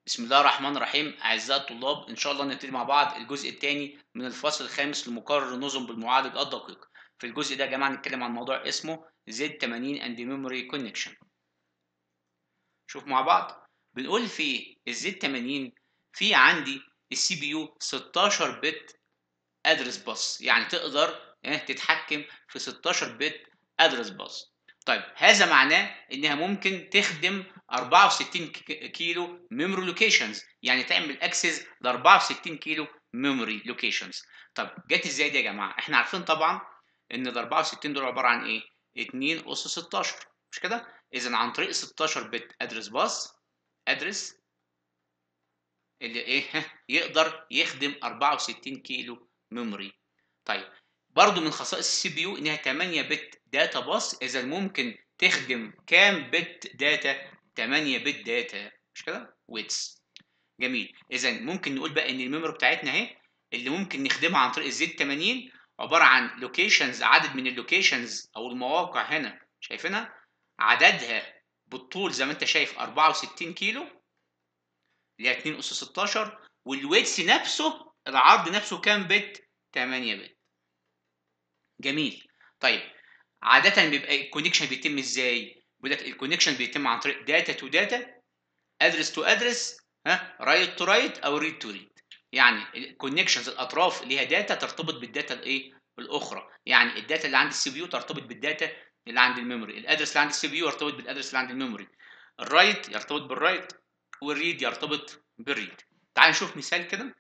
بسم الله الرحمن الرحيم أعزائي الطلاب إن شاء الله نبتدي مع بعض الجزء الثاني من الفصل الخامس لمقرر النظم بالمعالج الدقيق في الجزء ده يا جماعة نتكلم عن موضوع اسمه Z80 and Memory Connection شوف مع بعض بنقول في الزد 80 في عندي السي بي يو 16 بت ادرس باص يعني تقدر تتحكم في 16 بت ادرس باص طيب هذا معناه انها ممكن تخدم 64 كيلو ميموري لوكيشنز يعني تعمل اكسس ل 64 كيلو ميموري لوكيشنز طب جت ازاي دي يا جماعه احنا عارفين طبعا ان ال 64 دول عباره عن ايه 2 اس 16 مش كده اذا عن طريق 16 بت ادرس باص ادرس اللي ايه يقدر يخدم 64 كيلو ميموري طيب برضو من خصائص السي بي يو انها 8 بت داتا باص اذا ممكن تخدم كام بت داتا 8 بت داتا مش كده ويتس جميل اذا ممكن نقول بقى ان الميموري بتاعتنا اهي اللي ممكن نخدمها عن طريق الزد 80 عباره عن لوكيشنز عدد من اللوكيشنز او المواقع هنا شايفينها عددها بالطول زي ما انت شايف 64 كيلو اللي هي 2 اس 16 والويتس نفسه العرض نفسه كام بت 8 بت جميل طيب عاده بيبقى الكونكشن بيتم ازاي بيقول لك الكونكشن بيتم عن طريق داتا تو داتا ادرس تو ادرس ها رايت تو رايت او ريد تو ريد يعني الكونكشنز الاطراف اللي هي داتا ترتبط بالداتا الايه الاخرى يعني الداتا اللي عند السي بي يو ترتبط بالداتا اللي عند الميموري الادرس اللي عند السي بي يو يرتبط بالادرس اللي عند الميموري الرايت يرتبط بالرايت والريد يرتبط بالريد تعال نشوف مثال كده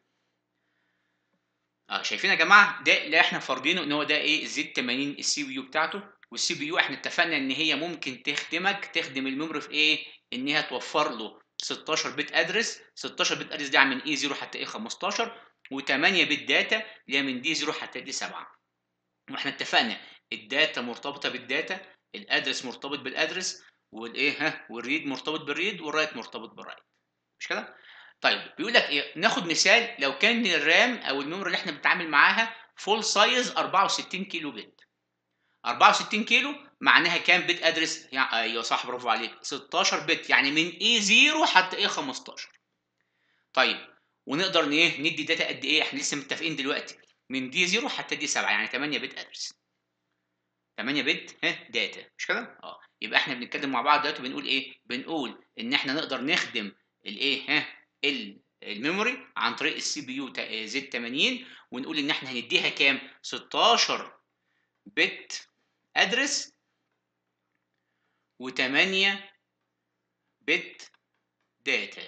اه شايفين يا جماعه ده اللي احنا فارضينه ان هو ده ايه الزد 80 السي بي يو بتاعته والسي بي يو احنا اتفقنا ان هي ممكن تخدمك تخدم الميموري في ايه انها توفر له 16 بت ادرس 16 بت ادرس دي من اي 0 حتى اي 15 و8 بت داتا اللي هي من دي 0 حتى دي 7 واحنا اتفقنا الداتا مرتبطه بالداتا الادرس مرتبط بالادرس والايه ها والريد مرتبط بالريد والرايت مرتبط بالرايت مش كده طيب بيقول لك ايه ناخد مثال لو كان الرام او الميموري اللي احنا بنتعامل معاها فول سايز 64 كيلو بت 64 كيلو معناها كام بت ادرس يعني ايوه صح برافو عليك 16 بت يعني من اي 0 حتى اي 15 طيب ونقدر ايه ندي داتا قد ايه احنا لسه متفقين دلوقتي من دي 0 حتى دي 7 يعني 8 بت ادرس 8 بت ها داتا مش كده اه يبقى احنا بنتكلم مع بعض دلوقتي بنقول ايه بنقول ان احنا نقدر نخدم الايه ها الميموري عن طريق السي بي يو زد 80 ونقول ان احنا هنديها كام 16 بت ادرس و8 بت داتا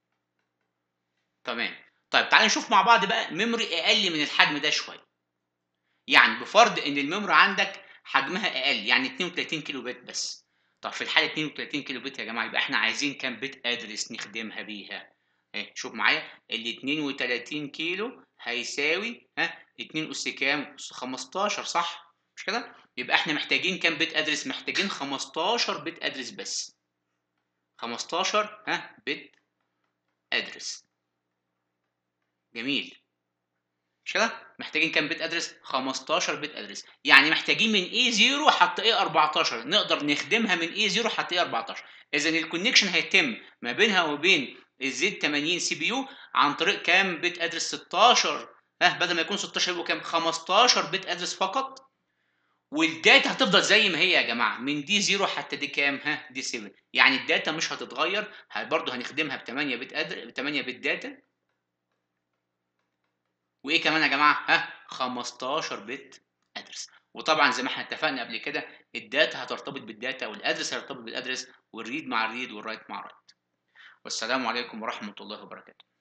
تمام طيب تعالى نشوف مع بعض بقى ميموري اقل من الحجم ده شويه يعني بفرض ان الميموري عندك حجمها اقل يعني 32 كيلو بت بس طب في الحاله 32 كيلو بت يا جماعه يبقى احنا عايزين كام بت ادرس نخدمها بيها اهي شوف معايا ال 32 كيلو هيساوي ها 2 اس كام اس 15 صح مش كده يبقى احنا محتاجين كام بت ادرس محتاجين 15 بت ادرس بس 15 ها بت ادرس جميل مش كده محتاجين كام بت ادرس 15 بت ادرس يعني محتاجين من اي 0 حتى اي 14 نقدر نخدمها من اي 0 حتى اي 14 اذا الكونكشن هيتم ما بينها وبين الزد 80 سي بي يو عن طريق كام بت ادرس 16 ها بدل ما يكون 16 يبقوا كام 15 بت ادرس فقط والداتا هتفضل زي ما هي يا جماعه من دي 0 حتى دي كام ها دي 7 يعني الداتا مش هتتغير برضه هنخدمها ب 8 بت ادرس ب 8 بت داتا وايه كمان يا جماعه ها 15 بت ادرس وطبعا زي ما احنا اتفقنا قبل كده الداتا هترتبط بالداتا والادرس هيرتبط بالادرس والريد مع الريد والرايت مع الرايت والسلام عليكم ورحمه الله وبركاته